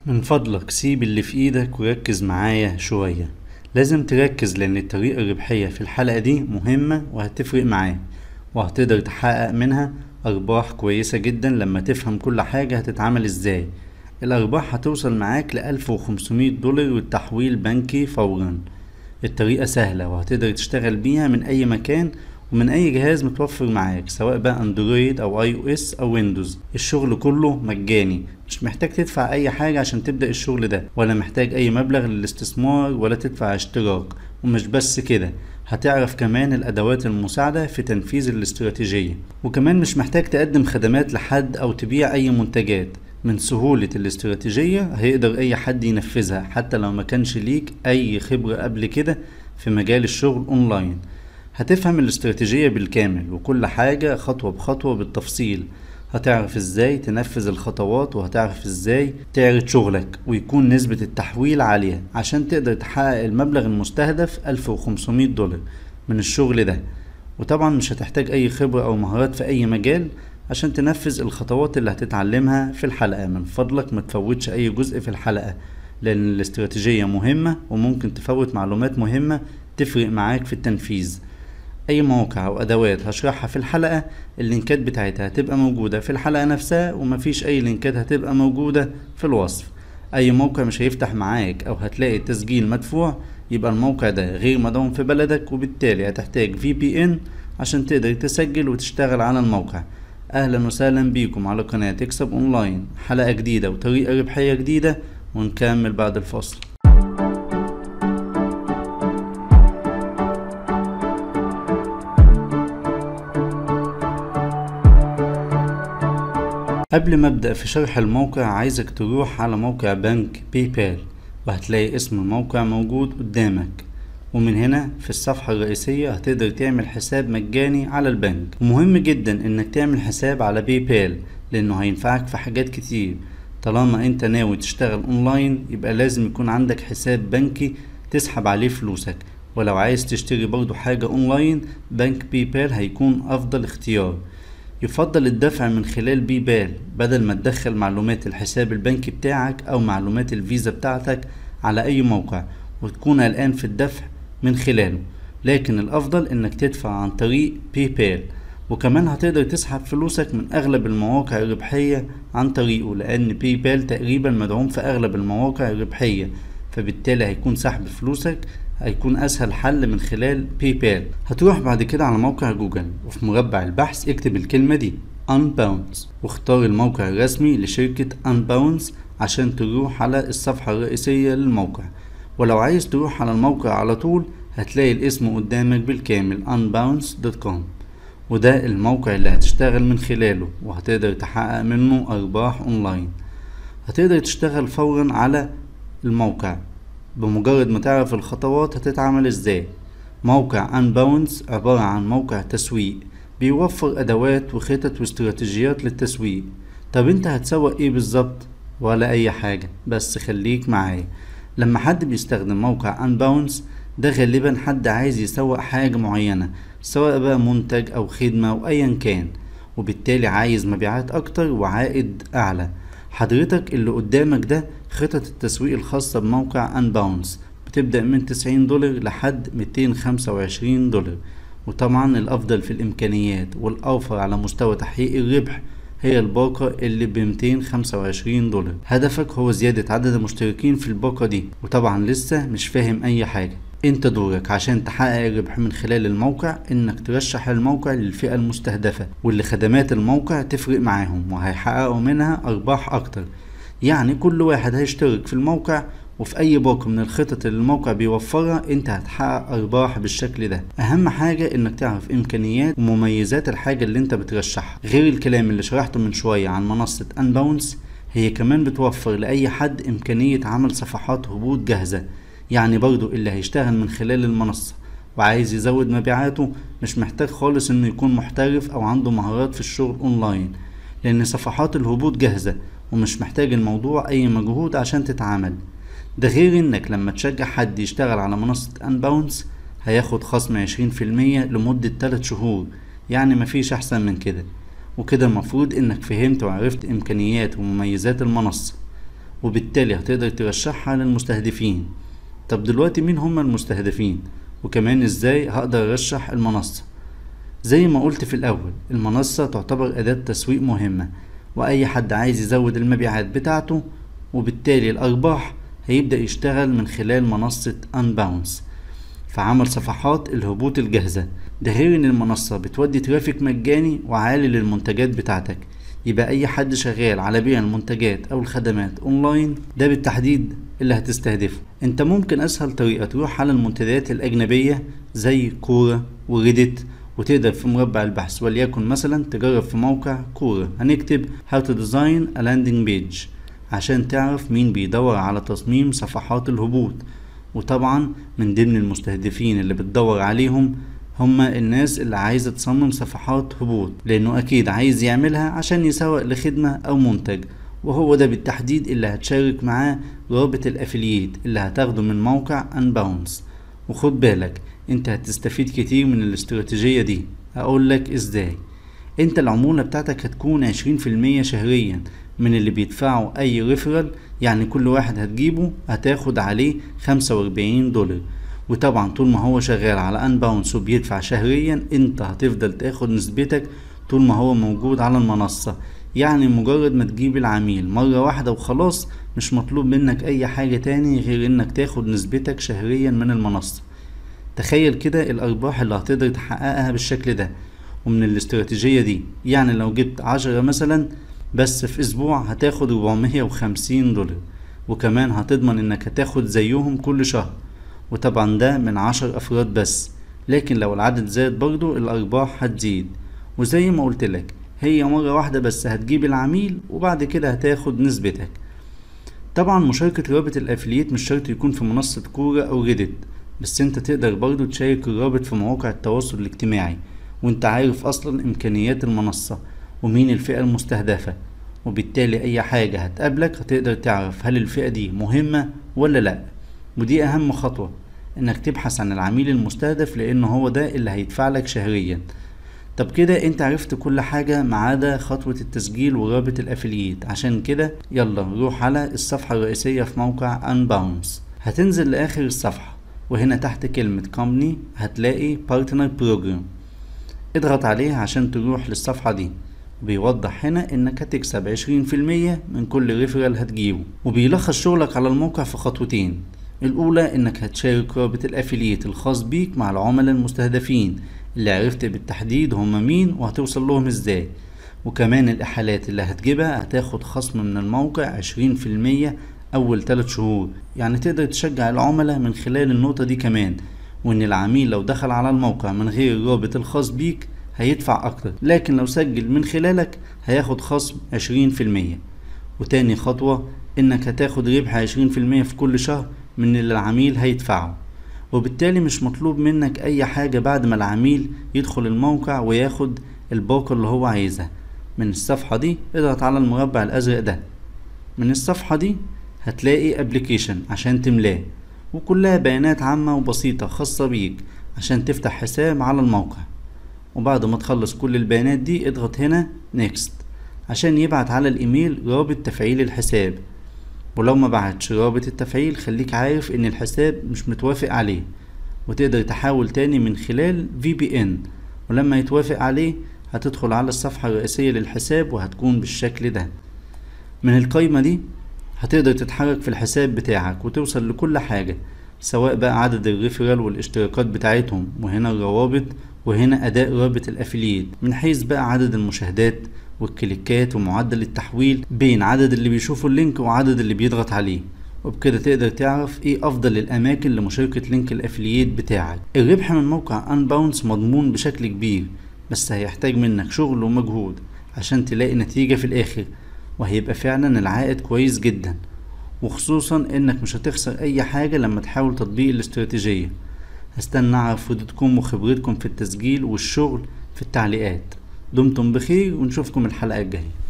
من فضلك سيب اللي في ايدك وركز معايا شوية لازم تركز لان الطريقة الربحية في الحلقة دي مهمة وهتفرق معاك وهتقدر تحقق منها ارباح كويسة جدا لما تفهم كل حاجة هتتعمل ازاي الارباح هتوصل معاك لألف وخمسمية دولار والتحويل بنكي فورا الطريقة سهلة وهتقدر تشتغل بيها من اي مكان ومن اي جهاز متوفر معاك سواء بقى اندرويد او اي او اس او ويندوز الشغل كله مجاني مش محتاج تدفع اي حاجة عشان تبدأ الشغل ده ولا محتاج اي مبلغ للاستثمار ولا تدفع اشتراك ومش بس كده هتعرف كمان الادوات المساعدة في تنفيذ الاستراتيجية وكمان مش محتاج تقدم خدمات لحد او تبيع اي منتجات من سهولة الاستراتيجية هيقدر اي حد ينفذها حتى لو ما كانش ليك اي خبرة قبل كده في مجال الشغل اونلاين هتفهم الاستراتيجية بالكامل وكل حاجة خطوة بخطوة بالتفصيل هتعرف ازاي تنفذ الخطوات وهتعرف ازاي تعرض شغلك ويكون نسبة التحويل عالية عشان تقدر تحقق المبلغ المستهدف 1500 دولار من الشغل ده وطبعا مش هتحتاج اي خبرة او مهارات في اي مجال عشان تنفذ الخطوات اللي هتتعلمها في الحلقة من فضلك ما تفوتش اي جزء في الحلقة لان الاستراتيجية مهمة وممكن تفوت معلومات مهمة تفرق معاك في التنفيذ اي مواقع او ادوات هشرحها في الحلقة اللينكات بتاعتها هتبقى موجودة في الحلقة نفسها ومفيش اي لينكات هتبقى موجودة في الوصف اي موقع مش هيفتح معاك او هتلاقي تسجيل مدفوع يبقى الموقع ده غير مدعوم في بلدك وبالتالي هتحتاج في بي ان عشان تقدر تسجل وتشتغل على الموقع اهلا وسهلا بيكم على قناة تكسب اونلاين حلقة جديدة وطريقة ربحية جديدة ونكمل بعد الفاصل قبل ما ابدأ في شرح الموقع عايزك تروح على موقع بنك باي بال وهتلاقي اسم الموقع موجود قدامك ومن هنا في الصفحة الرئيسية هتقدر تعمل حساب مجاني على البنك ومهم جدا انك تعمل حساب على باي بال لانه هينفعك في حاجات كتير طالما انت ناوي تشتغل اونلاين يبقى لازم يكون عندك حساب بنكي تسحب عليه فلوسك ولو عايز تشتري برضو حاجة اونلاين بنك باي بال هيكون افضل اختيار يفضل الدفع من خلال بي بال بدل ما تدخل معلومات الحساب البنكي بتاعك او معلومات الفيزا بتاعتك على اي موقع وتكون قلقان في الدفع من خلاله لكن الافضل انك تدفع عن طريق باي بال وكمان هتقدر تسحب فلوسك من اغلب المواقع الربحية عن طريقه لان باي بال تقريبا مدعوم في اغلب المواقع الربحية فبالتالي هيكون سحب فلوسك هيكون اسهل حل من خلال باي بال هتروح بعد كده على موقع جوجل وفي مربع البحث اكتب الكلمة دي Unbounce واختار الموقع الرسمي لشركة Unbounce عشان تروح على الصفحة الرئيسية للموقع ولو عايز تروح على الموقع على طول هتلاقي الاسم قدامك بالكامل unbounce.com وده الموقع اللي هتشتغل من خلاله وهتقدر تحقق منه أرباح أونلاين هتقدر تشتغل فورا على الموقع بمجرد ما تعرف الخطوات هتتعمل ازاي موقع انباونس عبارة عن موقع تسويق بيوفر ادوات وخطط واستراتيجيات للتسويق طب انت هتسوق ايه بالظبط ولا اي حاجة بس خليك معايا لما حد بيستخدم موقع انباونس ده غالبا حد عايز يسوق حاجة معينة سواء بقى منتج او خدمة او ايا كان وبالتالي عايز مبيعات اكتر وعائد اعلى حضرتك اللي قدامك ده خطط التسويق الخاصة بموقع انباونس بتبدأ من تسعين دولار لحد ميتين خمسة وعشرين دولار وطبعا الأفضل في الإمكانيات والأوفر على مستوى تحقيق الربح هي الباقة اللي بميتين خمسة وعشرين دولار هدفك هو زيادة عدد المشتركين في الباقة دي وطبعا لسه مش فاهم أي حاجة انت دورك عشان تحقق الربح من خلال الموقع انك ترشح الموقع للفئة المستهدفة واللي خدمات الموقع تفرق معاهم وهيحققوا منها ارباح اكتر يعني كل واحد هيشترك في الموقع وفي اي باقة من الخطط اللي الموقع بيوفرها انت هتحقق ارباح بالشكل ده اهم حاجة انك تعرف امكانيات ومميزات الحاجة اللي انت بترشحها غير الكلام اللي شرحته من شوية عن منصة انباونس هي كمان بتوفر لأي حد إمكانية عمل صفحات هبوط جاهزة يعني برضو اللي هيشتغل من خلال المنصة وعايز يزود مبيعاته مش محتاج خالص انه يكون محترف او عنده مهارات في الشغل اونلاين لان صفحات الهبوط جاهزة ومش محتاج الموضوع اي مجهود عشان تتعامل ده غير انك لما تشجع حد يشتغل على منصة انباونس هياخد خصم عشرين في المية لمدة تلات شهور يعني مفيش احسن من كده وكده المفروض انك فهمت وعرفت امكانيات ومميزات المنصة وبالتالي هتقدر ترشحها للمستهدفين طب دلوقتي مين هم المستهدفين وكمان ازاي هقدر ارشح المنصة زي ما قلت في الاول المنصة تعتبر اداة تسويق مهمة واي حد عايز يزود المبيعات بتاعته وبالتالي الارباح هيبدأ يشتغل من خلال منصة Unbounce في عمل صفحات الهبوط الجاهزة ده غير ان المنصة بتودي ترافيك مجاني وعالي للمنتجات بتاعتك يبقى اي حد شغال على بيع المنتجات او الخدمات اونلاين ده بالتحديد اللي هتستهدفه انت ممكن اسهل طريقة تروح على المنتديات الاجنبية زي كورة وريدت وتقدر في مربع البحث وليكن مثلا تجرب في موقع كورة هنكتب how to design a landing page عشان تعرف مين بيدور على تصميم صفحات الهبوط وطبعا من ضمن المستهدفين اللي بتدور عليهم هما الناس اللي عايزة تصمم صفحات هبوط لأنه أكيد عايز يعملها عشان يسوق لخدمة أو منتج وهو ده بالتحديد اللي هتشارك معاه رابط الأفلييت اللي هتاخده من موقع أنباونس وخد بالك انت هتستفيد كتير من الاستراتيجية دي أقول لك ازاي انت العمولة بتاعتك هتكون عشرين في المية شهريا من اللي بيدفعوا أي ريفرال يعني كل واحد هتجيبه هتاخد عليه خمسة وأربعين دولار وطبعا طول ما هو شغال على ان باونس وبيدفع شهريا انت هتفضل تاخد نسبتك طول ما هو موجود على المنصة يعني مجرد ما تجيب العميل مرة واحدة وخلاص مش مطلوب منك اي حاجة تاني غير انك تاخد نسبتك شهريا من المنصة تخيل كده الارباح اللي هتقدر تحققها بالشكل ده ومن الاستراتيجية دي يعني لو جبت عشرة مثلا بس في اسبوع هتاخد 450 دولار وكمان هتضمن انك هتاخد زيهم كل شهر وطبعا ده من عشر افراد بس لكن لو العدد زاد برضو الارباح هتزيد وزي ما قلتلك هي مرة واحدة بس هتجيب العميل وبعد كده هتاخد نسبتك طبعا مشاركة رابط الافليت مش شرط يكون في منصة كورة او ريدت بس انت تقدر برضو تشارك الرابط في مواقع التواصل الاجتماعي وانت عارف اصلا امكانيات المنصة ومين الفئة المستهدفة وبالتالي اي حاجة هتقابلك هتقدر تعرف هل الفئة دي مهمة ولا لا ودي اهم خطوة انك تبحث عن العميل المستهدف لان هو ده اللي هيدفع لك شهريا طب كده انت عرفت كل حاجة ما عدا خطوة التسجيل ورابط الافلييت عشان كده يلا روح على الصفحة الرئيسية في موقع انباونس هتنزل لاخر الصفحة وهنا تحت كلمة company هتلاقي partner program اضغط عليها عشان تروح للصفحة دي بيوضح هنا انك هتكسب عشرين في المية من كل ريفرال هتجيبه وبيلخص شغلك على الموقع في خطوتين الأولى إنك هتشارك رابط الأفلييت الخاص بيك مع العملاء المستهدفين اللي عرفت بالتحديد هما مين وهتوصل لهم ازاي وكمان الإحالات اللي هتجيبها هتاخد خصم من الموقع عشرين في المية أول تلات شهور يعني تقدر تشجع العملاء من خلال النقطة دي كمان وإن العميل لو دخل على الموقع من غير الرابط الخاص بيك هيدفع أكتر لكن لو سجل من خلالك هياخد خصم عشرين في المية وتاني خطوة إنك هتاخد ربح عشرين في المية في كل شهر من اللي العميل هيدفعه وبالتالي مش مطلوب منك اي حاجة بعد ما العميل يدخل الموقع وياخد الباقة اللي هو عايزها من الصفحة دي اضغط على المربع الازرق ده من الصفحة دي هتلاقي ابلكيشن عشان تملاه وكلها بيانات عامة وبسيطة خاصة بيك عشان تفتح حساب على الموقع وبعد ما تخلص كل البيانات دي اضغط هنا نيكست عشان يبعت على الايميل رابط تفعيل الحساب ولو ما بعتش رابط التفعيل خليك عارف ان الحساب مش متوافق عليه وتقدر تحاول تاني من خلال VPN ولما يتوافق عليه هتدخل على الصفحة الرئيسية للحساب وهتكون بالشكل ده من القايمة دي هتقدر تتحرك في الحساب بتاعك وتوصل لكل حاجة سواء بقى عدد الريفرال والاشتراكات بتاعتهم وهنا الروابط وهنا أداء رابط الأفلييت من حيث بقى عدد المشاهدات والكليكات ومعدل التحويل بين عدد اللي بيشوفوا اللينك وعدد اللي بيضغط عليه وبكده تقدر تعرف ايه افضل الاماكن لمشاركة لينك الافلييت بتاعك الربح من موقع انباونس مضمون بشكل كبير بس هيحتاج منك شغل ومجهود عشان تلاقي نتيجة في الاخر وهيبقى فعلا العائد كويس جدا وخصوصا انك مش هتخسر اي حاجة لما تحاول تطبيق الاستراتيجية هستنى اعرف ردودكم وخبرتكم في التسجيل والشغل في التعليقات دمتم بخير ونشوفكم الحلقة الجاية